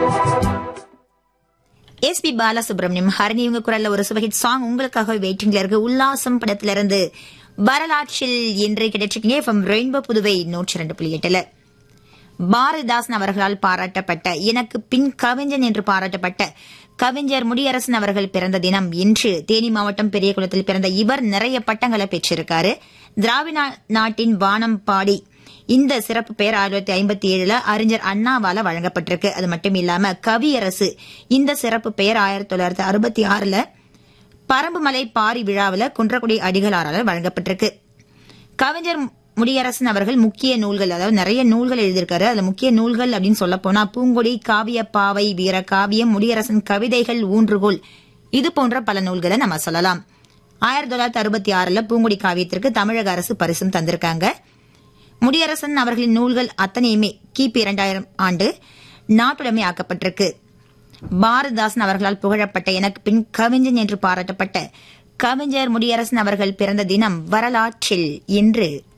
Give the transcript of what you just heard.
S B Balasubramaniam Harini இவங்க குரல்ல ஒரு சுபஹிட் சாங் உங்களுக்காக வெயிட்டிங்ல இருக்கு உல்லாசம் படத்துல இருந்து வரலாற்றில் என்று கிடைச்சிருக்கீங்க ஃப்ரம் ரெயின்போ புதுவை நூற்றி ரெண்டு புள்ளி எட்டுல பாரதிதாசன் அவர்களால் பாராட்டப்பட்ட எனக்கு பின் கவிஞன் என்று பாராட்டப்பட்ட கவிஞர் முடியரசன் அவர்கள் பிறந்த தினம் இன்று தேனி மாவட்டம் பெரியகுளத்தில் பிறந்த இவர் நிறைய பட்டங்களை பெற்றிருக்காரு திராவிட நாட்டின் வானம் பாடி இந்த சிறப்பு பெயர் ஆயிரத்தி தொள்ளாயிரத்தி ஐம்பத்தி ஏழுல அறிஞர் அண்ணாவால வழங்கப்பட்டிருக்கு அது மட்டும் இல்லாம கவியரசு இந்த சிறப்பு பெயர் ஆயிரத்தி தொள்ளாயிரத்தி அறுபத்தி ஆறுல பரம்புமலை பாரி விழாவில் குன்றக்குடி அடிகளாரால் வழங்கப்பட்டிருக்கு கவிஞர் முடியரசன் அவர்கள் முக்கிய நூல்கள் அதாவது நிறைய நூல்கள் எழுதியிருக்காரு அதுல முக்கிய நூல்கள் அப்படின்னு சொல்ல போனா பூங்கொடி காவிய பாவை வீர காவியம் முடியரசன் கவிதைகள் ஊன்றுகோல் இது போன்ற பல நூல்களை நம்ம சொல்லலாம் ஆயிரத்தி தொள்ளாயிரத்தி அறுபத்தி ஆறுல பூங்குடி காவியத்திற்கு தமிழக அரசு பரிசும் தந்திருக்காங்க முடியரசன் அவர்களின் நூல்கள் அத்தனையுமே கிபி இரண்டாயிரம் ஆண்டு நாட்டுடைமை ஆக்கப்பட்டிருக்கு பாரதிதாசன் அவர்களால் புகழப்பட்ட எனக்கு பின் கவிஞன் என்று பாராட்டப்பட்ட கவிஞர் முடியரசன் அவர்கள் பிறந்த தினம் வரலாற்றில் இன்று